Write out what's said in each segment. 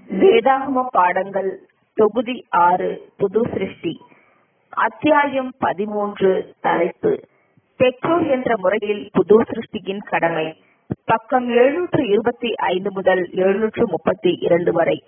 வேதாகம பாடங்கள் தொகுதி ஆறு புது சிருஷ்டி அத்தியாயம் பதிமூன்று தலைப்பு பெற்றோர் என்ற முறையில் புது சிருஷ்டியின் கடமை பக்கம் எழுநூற்று இருபத்தி ஐந்து முதல் எழுநூற்று முப்பத்தி இரண்டு வரை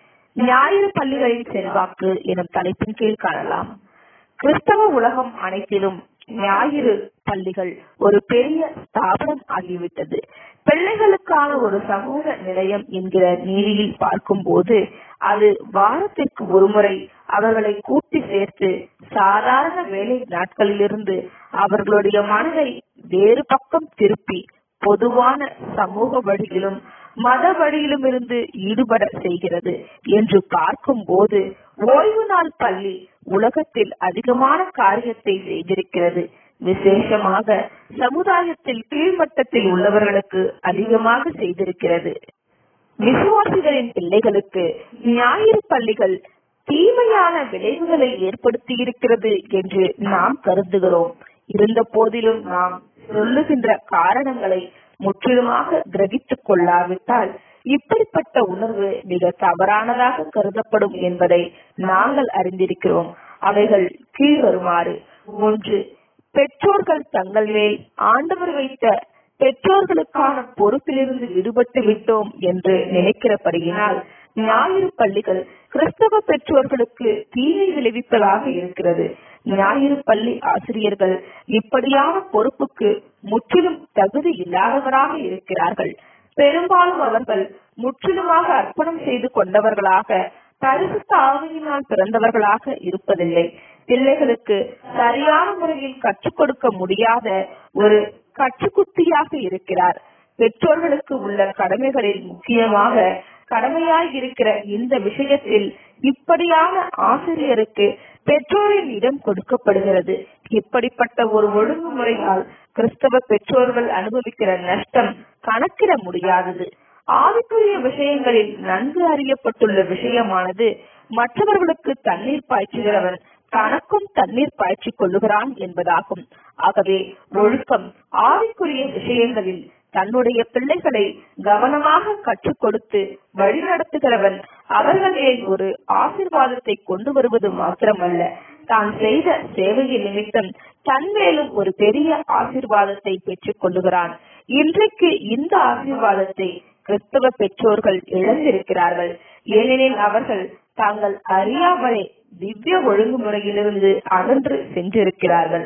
ஞாயிறு பள்ளிகளின் செல்வாக்கு எனும் தலைப்பின் கீழ் காணலாம் கிறிஸ்தவ உலகம் அனைத்திலும் ஞாயிறு பள்ளிகள் ஒரு பெரிய ஸ்தாபனம் ஆகிவிட்டது பிள்ளைகளுக்கான ஒரு சமூக நிலையம் என்கிற நீதியில் பார்க்கும்போது அது வாரத்திற்கு ஒருமுறை அவர்களை கூட்டி சேர்த்து சாதாரண வேலை நாட்களிலிருந்து அவர்களுடைய மனதை வேறு பக்கம் திருப்பி பொதுவான சமூக வழியிலும் மத வழியிலும் இருந்து ஈடுபட செய்கிறது என்று பார்க்கும் போது ஓய்வு நாள் பள்ளி உலகத்தில் அதிகமான காரியத்தை செய்திருக்கிறது விசேஷமாக சமுதாயத்தில் கீழ்மட்டத்தில் உள்ளவர்களுக்கு அதிகமாக செய்திருக்கிறது விசுவாசிகளின் பிள்ளைகளுக்கு ஞாயிறு பள்ளிகள் தீமையான விளைவுகளை ஏற்படுத்தி இருக்கிறது என்று நாம் கருதுகிறோம் இருந்த போதிலும் நாம் சொல்லுகின்ற காரணங்களை முற்றிலுமாக கிரகித்துக் கொள்ளாவிட்டால் இப்படிப்பட்ட உணர்வு மிக தவறானதாக கருதப்படும் என்பதை நாங்கள் அறிந்திருக்கிறோம் அவைகள் கீழ்வருமாறு ஒன்று பெற்றோர்கள் தங்கள் மேல் ஆண்டவர் வைத்த பெற்றோர்களுக்கான பொறுப்பிலிருந்து விடுபட்டு விட்டோம் என்று நினைக்கிறபடியினால் ஞாயிறு பள்ளிகள் கிறிஸ்தவ பெற்றோர்களுக்கு தீமை விளைவிப்பதாக இருக்கிறது ஞாயிறு பள்ளி ஆசிரியர்கள் இப்படியான பொறுப்புக்கு முற்றிலும் தகுதி இல்லாதவராக இருக்கிறார்கள் பெரும்பாலும் அவர்கள் முற்றிலுமாக அர்ப்பணம் செய்து கொண்டவர்களாக பரிசுத்த ஆவியினால் பிறந்தவர்களாக இருப்பதில்லை பிள்ளைகளுக்கு சரியான முறையில் கற்றுக் கொடுக்க முடியாத ஒரு கற்றுக்குட்டியாக இருக்கிறார் பெற்றோர்களுக்கு உள்ள கடமைகளில் முக்கியமாக கடமையாய் இருக்கிற இந்த விஷயத்தில் இப்படியான ஆசிரியருக்கு பெற்றோரின் இடம் கொடுக்கப்படுகிறது இப்படிப்பட்ட ஒரு ஒழுங்குமுறையால் கிறிஸ்தவ பெற்றோர்கள் அனுபவிக்கிற நஷ்டம் கணக்கிட முடியாதது ஆவிக்குரிய விஷயங்களில் நன்கு அறியப்பட்டுள்ள விஷயமானது மற்றவர்களுக்கு தண்ணீர் பாய்ச்சுகிறவன் தனக்கும் தண்ணீர் பாய்ச்சிக் கொள்ளுகிறான் என்பதாகும் ஆகவே ஒழுக்கம் ஆவிக்குரிய விஷயங்களில் தன்னுடைய பிள்ளைகளை கவனமாக கற்றுக் கொடுத்து வழிநடத்துகிறவன் அவர்களிலே ஒரு ஆசிர்வாதத்தை கொண்டு வருவது மாத்திரமல்ல தான் செய்த சேவையின் நிமித்தம் தன் மேலும் ஒரு பெரிய ஆசிர்வாதத்தை பெற்றுக் கொள்ளுகிறான் இன்றைக்கு இந்த ஆசிர்வாதத்தை கிறிஸ்தவ பெற்றோர்கள் இழந்திருக்கிறார்கள் ஏனெனில் அவர்கள் தாங்கள் அறியாமலே திவ்ய ஒழுங்குமுறையிலிருந்து அகன்று சென்றிருக்கிறார்கள்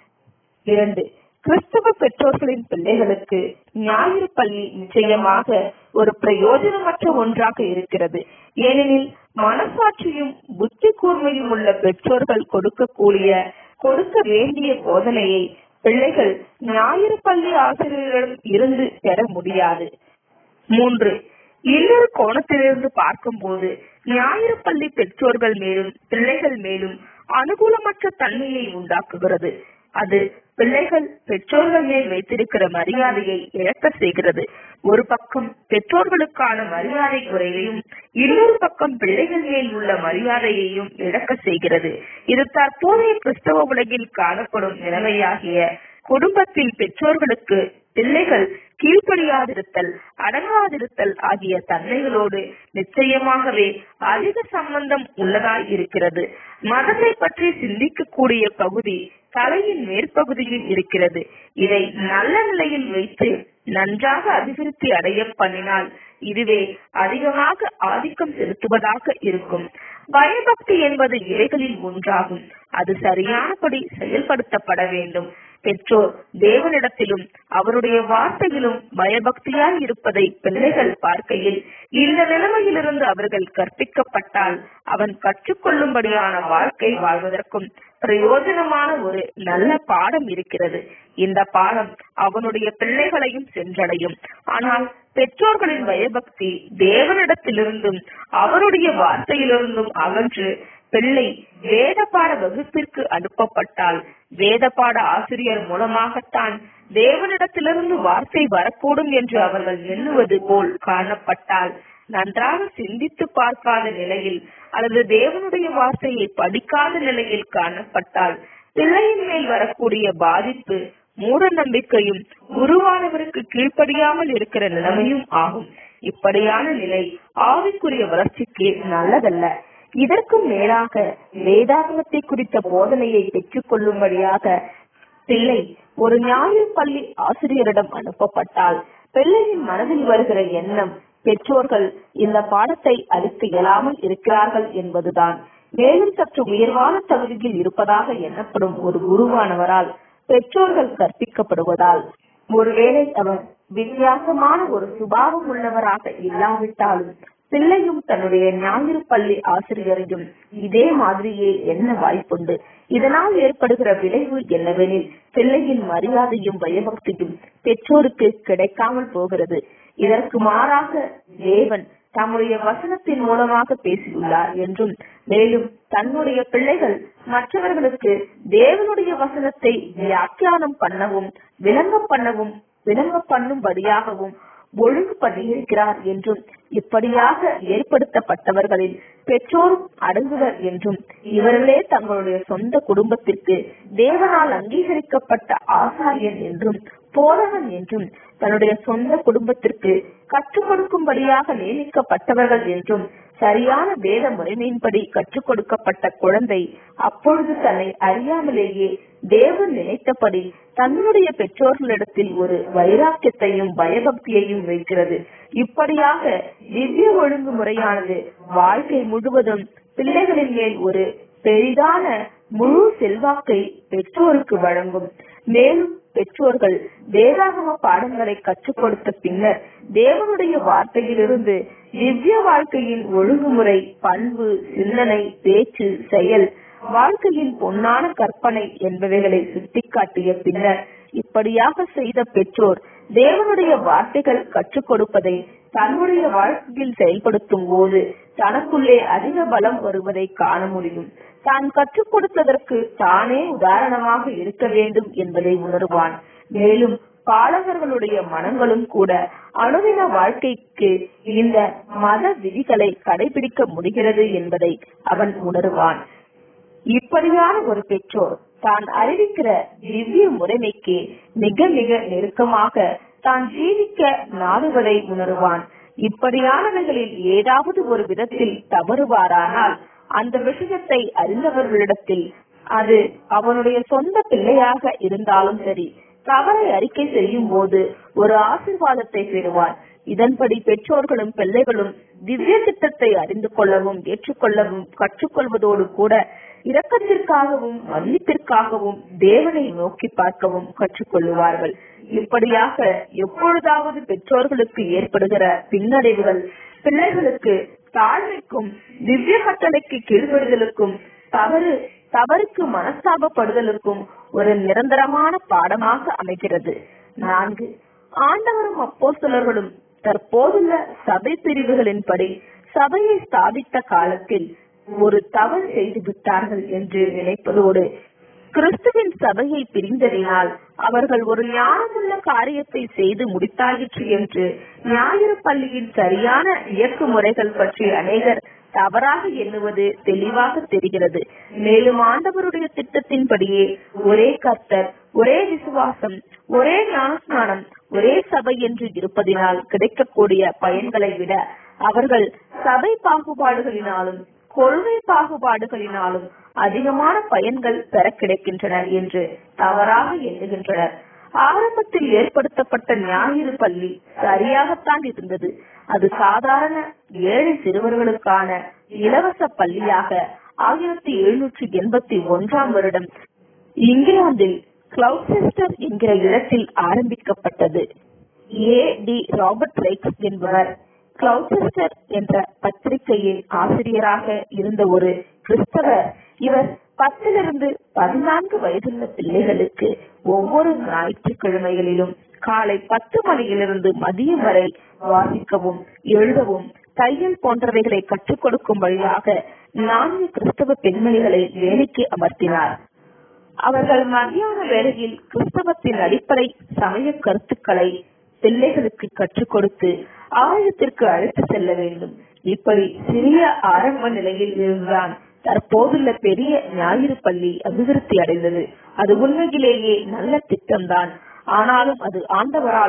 இரண்டு கிறிஸ்தவ பெற்றோர்களின் பிள்ளைகளுக்கு ஞாயிறு பள்ளி நிச்சயமாக ஒரு பிரயோஜனமற்ற ஒன்றாக இருக்கிறது ஏனெனில் மனசாட்சியும் புத்தி கூர்மையும் உள்ள பெற்றோர்கள் கொடுக்கக்கூடிய கொடுக்க வேண்டிய போதனையை பிள்ளைகள் ஞாயிறு பள்ளி ஆசிரியர்களிடம் இருந்து பெற முடியாது மூன்று இன்னொரு கோணத்திலிருந்து பார்க்கும்போது ஞாயிறு பள்ளி பெற்றோர்கள் மேலும் பிள்ளைகள் மேலும் அனுகூலமற்ற தன்மையை உண்டாக்குகிறது அது பிள்ளைகள் பெற்றோர்கள் மேல் வைத்திருக்கிற மரியாதையை இழக்க செய்கிறது ஒரு பக்கம் பெற்றோர்களுக்கான மரியாதை குறைவையும் இன்னொரு பக்கம் பிள்ளைகள் மேல் உள்ள மரியாதையையும் இழக்க செய்கிறது இது தற்போதைய கிறிஸ்தவ உலகில் காணப்படும் நிலைமையாகிய குடும்பத்தில் பெற்றோர்களுக்கு பிள்ளைகள் கீழ்ப்படியாதிருத்தல் அடங்காதிருத்தல் ஆகிய தன்மைகளோடு நிச்சயமாகவே அதிக சம்பந்தம் உள்ளதாய் இருக்கிறது மதத்தை பற்றி சிந்திக்கக்கூடிய பகுதி தலையின் மேற்பகுதியில் இருக்கிறது இதை நல்ல நிலையில் வைத்து நன்றாக அபிவிருத்தி அடைய பண்ணினால் இதுவே அதிகமாக ஆதிக்கம் செலுத்துவதாக இருக்கும் பயபக்தி என்பது இவைகளில் ஒன்றாகும் அது சரியானபடி செயல்படுத்தப்பட வேண்டும் பெற்றோர் தேவனிடத்திலும் அவருடைய வார்த்தையிலும் பயபக்தியாய் இருப்பதை பிள்ளைகள் பார்க்கையில் இந்த நிலைமையிலிருந்து அவர்கள் கற்பிக்கப்பட்டால் அவன் கற்றுக்கொள்ளும்படியான வாழ்க்கை வாழ்வதற்கும் பிரயோஜனமான ஒரு நல்ல பாடம் இருக்கிறது இந்த பாடம் அவனுடைய பிள்ளைகளையும் சென்றடையும் ஆனால் பெற்றோர்களின் பயபக்தி தேவனிடத்திலிருந்தும் அவருடைய வார்த்தையிலிருந்தும் அகன்று பிள்ளை வேத பாட வகுப்பிற்கு அனுப்பப்பட்டால் வேத பாட ஆசிரியர் மூலமாகத்தான் தேவனிடத்திலிருந்து வார்த்தை வரக்கூடும் என்று அவர்கள் எண்ணுவது போல் காணப்பட்டால் நன்றாக சிந்தித்து பார்க்காத நிலையில் அல்லது தேவனுடைய வார்த்தையை படிக்காத நிலையில் காணப்பட்டால் பிள்ளையின் மேல் வரக்கூடிய பாதிப்பு மூட நம்பிக்கையும் குருவானவருக்கு கீழ்ப்படியாமல் இருக்கிற நிலைமையும் ஆகும் இப்படியான நிலை ஆவிக்குரிய வளர்ச்சிக்கு நல்லதல்ல இதற்கும் மேலாக வேதாகமத்தை குறித்த போதனையை பெற்றுக் கொள்ளும்படியாக பிள்ளை ஒரு ஞாயிறு பள்ளி ஆசிரியரிடம் அனுப்பப்பட்டால் பிள்ளையின் மனதில் வருகிற எண்ணம் பெற்றோர்கள் இந்த பாடத்தை அளிக்க இயலாமல் இருக்கிறார்கள் என்பதுதான் மேலும் சற்று உயர்வான தகுதியில் இருப்பதாக எண்ணப்படும் ஒரு குருவானவரால் பெற்றோர்கள் கற்பிக்கப்படுவதால் ஒருவேளை அவர் வித்தியாசமான ஒரு சுபாவம் உள்ளவராக இல்லாவிட்டாலும் பிள்ளையும் தன்னுடைய ஞாயிறு பள்ளி ஆசிரியரையும் இதே மாதிரியே என்ன வாய்ப்புண்டு இதனால் ஏற்படுகிற விளைவு என்னவெனில் பிள்ளையின் மரியாதையும் பயபக்தியும் பெற்றோருக்கு கிடைக்காமல் போகிறது இதற்கு மாறாக தேவன் தம்முடைய வசனத்தின் மூலமாக பேசியுள்ளார் என்றும் மேலும் தன்னுடைய பிள்ளைகள் மற்றவர்களுக்கு தேவனுடைய வசனத்தை வியாக்கியானம் பண்ணவும் விளங்க பண்ணவும் விளங்க பண்ணும்படியாகவும் ஒழுங்கு பண்ணியிருக்கிறார் என்றும் இப்படியாக ஏற்படுத்தப்பட்டவர்களில் பெற்றோரும் அடங்குவர் என்றும் இவர்களே தங்களுடைய சொந்த குடும்பத்திற்கு தேவனால் அங்கீகரிக்கப்பட்ட ஆசாரியன் என்றும் போதகன் என்றும் தன்னுடைய சொந்த குடும்பத்திற்கு கற்றுக் கொடுக்கும்படியாக நியமிக்கப்பட்டவர்கள் என்றும் சரியான வேத முறைமையின்படி கற்றுக் கொடுக்கப்பட்ட குழந்தை அப்பொழுது தன்னை அறியாமலேயே தேவன் நினைத்தபடி தன்னுடைய பெற்றோர்களிடத்தில் ஒரு வைராக்கியத்தையும் பயபக்தியையும் வைக்கிறது இப்படியாக திவ்ய ஒழுங்குமுறையானது வாழ்க்கை முழுவதும் பிள்ளைகளின் மேல் ஒரு பெரிதான முழு செல்வாக்கை பெற்றோருக்கு வழங்கும் மேலும் பெற்றோர்கள் வேதாகம பாடங்களை கற்றுக் கொடுத்த பின்னர் தேவனுடைய வார்த்தையிலிருந்து திவ்ய வாழ்க்கையின் ஒழுங்குமுறை பண்பு சிந்தனை பேச்சு செயல் வாழ்க்கையின் பொன்னான கற்பனை என்பவைகளை சுட்டிக்காட்டிய பின்னர் இப்படியாக செய்த பெற்றோர் தேவனுடைய வார்த்தைகள் கற்றுக் கொடுப்பதை தன்னுடைய வாழ்க்கையில் செயல்படுத்தும் போது தனக்குள்ளே அதிக பலம் வருவதை காண முடியும் தான் கற்றுக் கொடுத்ததற்கு தானே உதாரணமாக இருக்க வேண்டும் என்பதை உணர்வான் மேலும் பாலகர்களுடைய மனங்களும் கூட அணுதின வாழ்க்கைக்கு இந்த மத விதிகளை கடைபிடிக்க முடிகிறது என்பதை அவன் உணர்வான் இப்படியான ஒரு பெற்றோர் தான் அறிவிக்கிற திவ்ய முறைமைக்கு மிக மிக நெருக்கமாக தான் ஜீவிக்க நாடுவதை உணர்வான் இப்படியானவர்களில் ஏதாவது ஒரு விதத்தில் தவறுவாரானால் அந்த விஷயத்தை அறிந்தவர்களிடத்தில் அது அவனுடைய சொந்த பிள்ளையாக இருந்தாலும் சரி தவறை அறிக்கை செய்யும் போது ஒரு ஆசிர்வாதத்தை பெறுவான் இதன்படி பெற்றோர்களும் பிள்ளைகளும் திவ்ய திட்டத்தை அறிந்து கொள்ளவும் ஏற்றுக்கொள்ளவும் கற்றுக்கொள்வதோடு கூட இரக்கத்திற்காகவும் மன்னிப்பிற்காகவும் தேவனை நோக்கி பார்க்கவும் கற்றுக்கொள்ளுவார்கள் இப்படியாக எப்பொழுதாவது பெற்றோர்களுக்கு ஏற்படுகிற பின்னடைவுகள் பிள்ளைகளுக்கு தாழ்மைக்கும் திவ்ய கட்டளைக்கு கீழ்படுதலுக்கும் தவறு தவறுக்கு மனஸ்தாபப்படுதலுக்கும் ஒரு நிரந்தரமான பாடமாக அமைகிறது நான்கு ஆண்டவரும் அப்போஸ்தலர்களும் தற்போதுள்ள சபை பிரிவுகளின்படி சபையை ஸ்தாபித்த காலத்தில் ஒரு தவறு செய்து விட்டார்கள் என்று நினைப்பதோடு கிறிஸ்துவின் சபையை பிரிந்ததினால் அவர்கள் ஒரு ஞானமுள்ள காரியத்தை செய்து முடித்தாயிற்று என்று ஞாயிறு பள்ளியின் சரியான இயக்கு முறைகள் பற்றி அநேகர் தவறாக எண்ணுவது தெளிவாக தெரிகிறது மேலும் ஆண்டவருடைய திட்டத்தின்படியே ஒரே கர்த்தர் ஒரே விசுவாசம் ஒரே ஞானஸ்நானம் ஒரே சபை என்று இருப்பதினால் கிடைக்கக்கூடிய பயன்களை விட அவர்கள் சபை பாகுபாடுகளினாலும் கொள்கை பாகுபாடுகளினாலும் அதிகமான பயன்கள் பெற கிடைக்கின்றன என்று தவறாக எண்ணுகின்றனர் ஆரம்பத்தில் ஏற்படுத்தப்பட்ட ஞாயிறு பள்ளி சரியாகத்தான் இருந்தது அது சாதாரண ஏழை சிறுவர்களுக்கான இலவச பள்ளியாக ஆயிரத்தி எழுநூற்றி எண்பத்தி ஒன்றாம் வருடம் இங்கிலாந்தில் கிளவுசெஸ்டர் என்கிற இடத்தில் ஆரம்பிக்கப்பட்டது ஏ டி ராபர்ட் ரைக்ஸ் என்பவர் கிளவுசெஸ்டர் என்ற பத்திரிகையின் ஆசிரியராக இருந்த ஒரு கிறிஸ்தவர் இவர் பத்திலிருந்து பதினான்கு வயதுள்ள பிள்ளைகளுக்கு ஒவ்வொரு ஞாயிற்றுக்கிழமைகளிலும் காலை பத்து மணியிலிருந்து மதியம் வரை வாசிக்கவும் எழுதவும் தையல் போன்றவைகளை கற்றுக் கொடுக்கும் வழியாக நான்கு கிறிஸ்தவ பெண்மணிகளை வேலைக்கு அமர்த்தினார் அவர்கள் மத்தியான வேளையில் கிறிஸ்தவத்தின் அடிப்படை சமய கருத்துக்களை பிள்ளைகளுக்கு கற்றுக் கொடுத்து ஆலயத்திற்கு அழைத்து செல்ல வேண்டும் இப்படி சிறிய ஆரம்ப நிலையில் இருந்துதான் தற்போதுள்ள பெரிய ஞாயிறு பள்ளி அபிவிருத்தி அடைந்தது அது உண்மையிலேயே நல்ல திட்டம்தான் ஆனாலும் அது ஆண்டவராலும்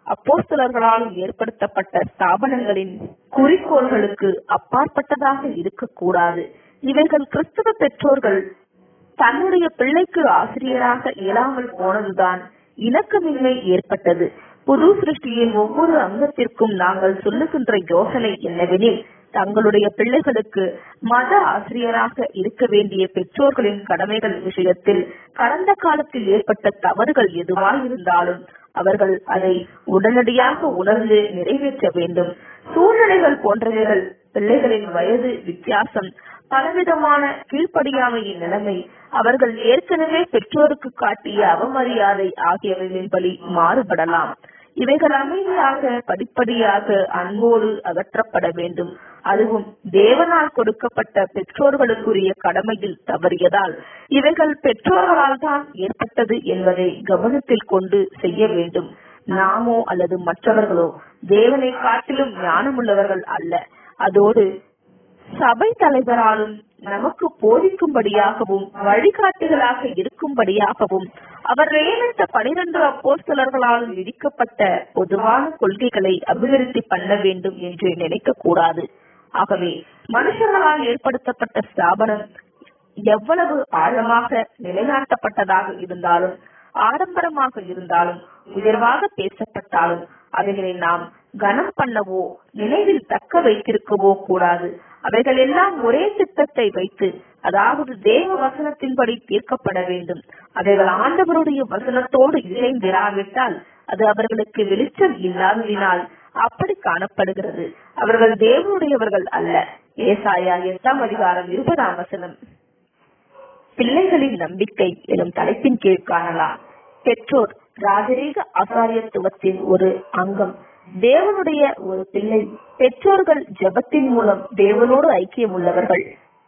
அப்போஸ்தலர்களாலும் ஏற்படுத்தப்பட்ட ஸ்தாபனங்களின் குறிக்கோள்களுக்கு அப்பாற்பட்டதாக இருக்கக்கூடாது இவைகள் கிறிஸ்தவ பெற்றோர்கள் தன்னுடைய பிள்ளைக்கு ஆசிரியராக இயலாமல் போனதுதான் இணக்கமின்மை ஏற்பட்டது புது சிருஷ்டியின் ஒவ்வொரு அங்கத்திற்கும் நாங்கள் சொல்லுகின்ற யோசனை என்னவெனில் தங்களுடைய பிள்ளைகளுக்கு மத ஆசிரியராக இருக்க வேண்டிய பெற்றோர்களின் கடமைகள் விஷயத்தில் கடந்த காலத்தில் ஏற்பட்ட தவறுகள் எதுவாயிருந்தாலும் அவர்கள் அதை உடனடியாக உணர்ந்து நிறைவேற்ற வேண்டும் சூழ்நிலைகள் போன்றவைகள் பிள்ளைகளின் வயது வித்தியாசம் பலவிதமான கீழ்ப்படியாமையின் நிலைமை அவர்கள் ஏற்கனவே பெற்றோருக்கு காட்டிய அவமரியாதை ஆகியவைகளின் பலி மாறுபடலாம் இவைகள் அமைதியாக படிப்படியாக அன்போடு அகற்றப்பட வேண்டும் அதுவும் தேவனால் கொடுக்கப்பட்ட பெற்றோர்களுக்குரிய கடமையில் தவறியதால் இவைகள் பெற்றோர்களால் தான் ஏற்பட்டது என்பதை கவனத்தில் கொண்டு செய்ய வேண்டும் நாமோ அல்லது மற்றவர்களோ தேவனை காட்டிலும் ஞானமுள்ளவர்கள் அல்ல அதோடு சபை தலைவராலும் நமக்கு போதிக்கும்படியாகவும் வழிகாட்டுகளாக இருக்கும்படியாகவும் அவர் நியமித்த பனிரெண்டு அப்போஸ்தலர்களாலும் விதிக்கப்பட்ட பொதுவான கொள்கைகளை அபிவிருத்தி பண்ண வேண்டும் என்று நினைக்க கூடாது ஆகவே மனுஷர்களால் ஏற்படுத்தப்பட்ட ஸ்தாபனம் எவ்வளவு ஆழமாக நிலைநாட்டப்பட்டதாக இருந்தாலும் ஆடம்பரமாக இருந்தாலும் உயர்வாக பேசப்பட்டாலும் அவைகளை நாம் கனம் பண்ணவோ நினைவில் தக்க வைத்திருக்கவோ கூடாது அவைகள் எல்லாம் ஒரே திட்டத்தை வைத்து அதாவது தேவ வசனத்தின்படி தீர்க்கப்பட வேண்டும் அவைகள் ஆண்டவருடைய வசனத்தோடு இணைந்திராவிட்டால் அது அவர்களுக்கு வெளிச்சம் இல்லாததினால் அப்படி காணப்படுகிறது அவர்கள் தேவனுடையவர்கள் அல்ல ஏசாயா எட்டாம் அதிகாரம் இருபதாம் வசனம் பிள்ளைகளின் நம்பிக்கை எனும் தலைப்பின் கீழ் காணலாம் பெற்றோர் ராஜரீக ஆசாரியத்துவத்தின் ஒரு அங்கம் தேவனுடைய ஒரு பிள்ளை பெற்றோர்கள் ஜெபத்தின் மூலம் தேவனோடு ஐக்கியம் உள்ளவர்கள்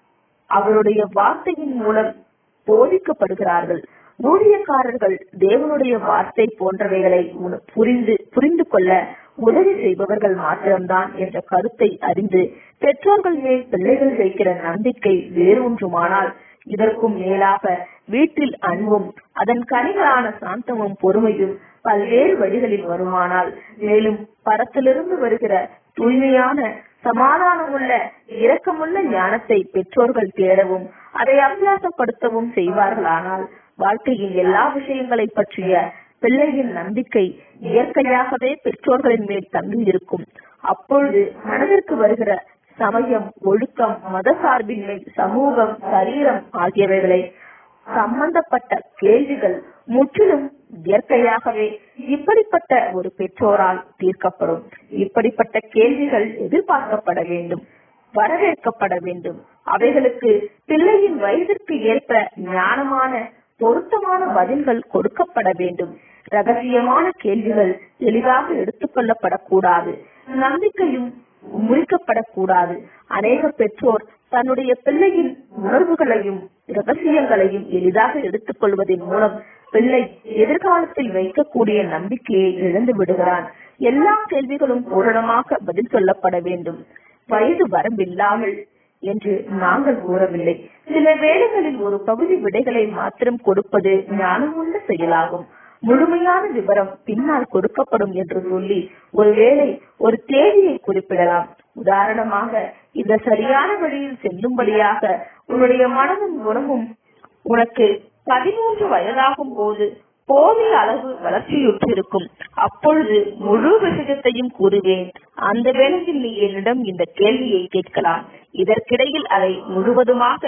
அவருடைய வார்த்தையின் மூலம் போதிக்கப்படுகிறார்கள் ஊழியக்காரர்கள் தேவனுடைய வார்த்தை போன்றவைகளை உண- புரிந்து புரிந்து கொள்ள உதவி செய்பவர்கள் மாத்திரம்தான் என்ற கருத்தை அறிந்து பெற்றோர்கள் மேல் பிள்ளைகள் வைக்கிற நம்பிக்கை வேறொன்றுமானால் இதற்கும் மேலாக வீட்டில் அன்பும் அதன் கனிகளான சாந்தமும் பொறுமையும் பல்வேறு வழிகளில் வருமானால் மேலும் பரத்திலிருந்து வருகிற தூய்மையான சமாதானமுள்ள இரக்கமுள்ள ஞானத்தை பெற்றோர்கள் தேடவும் அதை அபியாசப்படுத்தவும் செய்வார்களானால் வாழ்க்கையின் எல்லா விஷயங்களை பற்றிய பிள்ளையின் நம்பிக்கை இயற்கையாகவே பெற்றோர்களின் மேல் தங்கி இருக்கும் அப்பொழுது மனதிற்கு வருகிற சமயம் ஒழுக்கம் மதசார்பின்மை சமூகம் சரீரம் ஆகியவைகளை சம்பந்தப்பட்ட கேள்விகள் முற்றிலும் இயற்கையாகவே இப்படிப்பட்ட ஒரு பெற்றோரால் தீர்க்கப்படும் இப்படிப்பட்ட கேள்விகள் எதிர்பார்க்கப்பட வேண்டும் வரவேற்கப்பட வேண்டும் அவைகளுக்கு பிள்ளையின் வயதிற்கு ஏற்ப ஞானமான பொருத்தமான பதில்கள் கொடுக்கப்பட வேண்டும் ரகசியமான கேள்விகள் எளிதாக எடுத்துக்கொள்ளப்படக்கூடாது நம்பிக்கையும் முறிக்கப்படக்கூடாது அநேக பெற்றோர் தன்னுடைய பிள்ளையின் உணர்வுகளையும் ரகசியங்களையும் எளிதாக எடுத்துக்கொள்வதன் மூலம் பிள்ளை எதிர்காலத்தில் வைக்கக்கூடிய நம்பிக்கையை இழந்து விடுகிறான் எல்லா கேள்விகளும் பூரணமாக பதில் சொல்லப்பட வேண்டும் வயது வரம்பில்லாமல் என்று நாங்கள் கூறவில்லை சில வேளைகளில் ஒரு பகுதி விடைகளை மாத்திரம் கொடுப்பது ஞானமுள்ள செயலாகும் முழுமையான விவரம் பின்னால் கொடுக்கப்படும் என்று சொல்லி ஒருவேளை ஒரு தேதியை குறிப்பிடலாம் உதாரணமாக இந்த சரியான வழியில் செல்லும்படியாக உன்னுடைய மனதும் குணமும் உனக்கு பதிமூன்று வயதாகும் போது போதிய அளவு வளர்ச்சியுற்றிருக்கும் அப்பொழுது முழு விஷயத்தையும் கூறுவேன் அந்த வேளையில் நீ என்னிடம் இந்த கேள்வியை கேட்கலாம் இதற்கிடையில் அதை முழுவதுமாக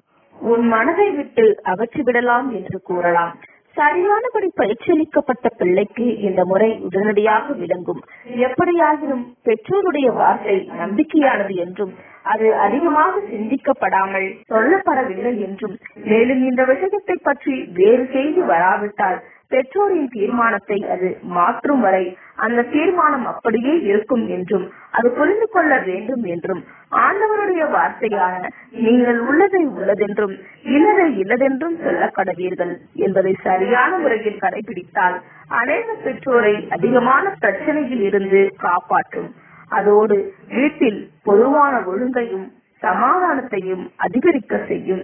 உன் மனதை விட்டு அகற்றிவிடலாம் என்று கூறலாம் சரியானபடி பயிற்சியளிக்கப்பட்ட பிள்ளைக்கு இந்த முறை உடனடியாக விளங்கும் எப்படியாகிலும் பெற்றோருடைய வார்த்தை நம்பிக்கையானது என்றும் அது அதிகமாக சிந்திக்கப்படாமல் சொல்லப்படவில்லை என்றும் மேலும் இந்த விஷயத்தை பற்றி வேறு செய்தி வராவிட்டால் பெற்றோரின் தீர்மானத்தை அது மாற்றும் வரை அந்த தீர்மானம் அப்படியே இருக்கும் என்றும் அது புரிந்து கொள்ள வேண்டும் என்றும் ஆண்டவருடைய வார்த்தையான நீங்கள் உள்ளதை உள்ளதென்றும் இல்லதை இல்லதென்றும் சொல்ல கடவீர்கள் என்பதை சரியான முறையில் கடைபிடித்தால் அநேக பெற்றோரை அதிகமான பிரச்சனையில் இருந்து காப்பாற்றும் அதோடு வீட்டில் பொதுவான ஒழுங்கையும் சமாதானத்தையும் அதிகரிக்க செய்யும்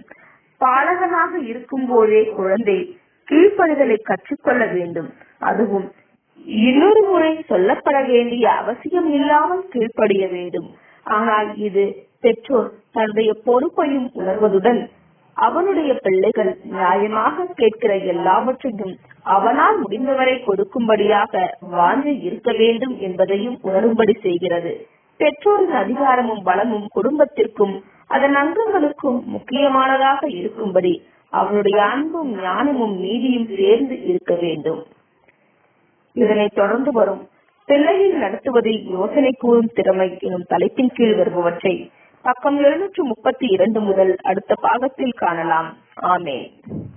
பாலகனாக இருக்கும் போதே குழந்தை கீழ்ப்படிதலை கற்றுக்கொள்ள வேண்டும் அதுவும் இன்னொரு முறை சொல்லப்பட வேண்டிய அவசியம் இல்லாமல் கீழ்ப்படிய வேண்டும் ஆனால் இது பெற்றோர் தன்னுடைய பொறுப்பையும் உணர்வதுடன் அவனுடைய பிள்ளைகள் நியாயமாக கேட்கிற எல்லாவற்றையும் அவனால் முடிந்தவரை கொடுக்கும்படியாக வாஞ்சை இருக்க வேண்டும் என்பதையும் உணரும்படி செய்கிறது பெற்றோரின் அதிகாரமும் பலமும் குடும்பத்திற்கும் அதன் அங்கங்களுக்கும் முக்கியமானதாக இருக்கும்படி அவனுடைய அன்பும் ஞானமும் நீதியும் சேர்ந்து இருக்க வேண்டும் இதனைத் தொடர்ந்து வரும் பிள்ளையை நடத்துவதில் யோசனை கூறும் திறமை எனும் தலைப்பின் கீழ் வருபவற்றை பக்கம் எழுநூற்று முப்பத்தி இரண்டு முதல் அடுத்த பாகத்தில் காணலாம் ஆமேன்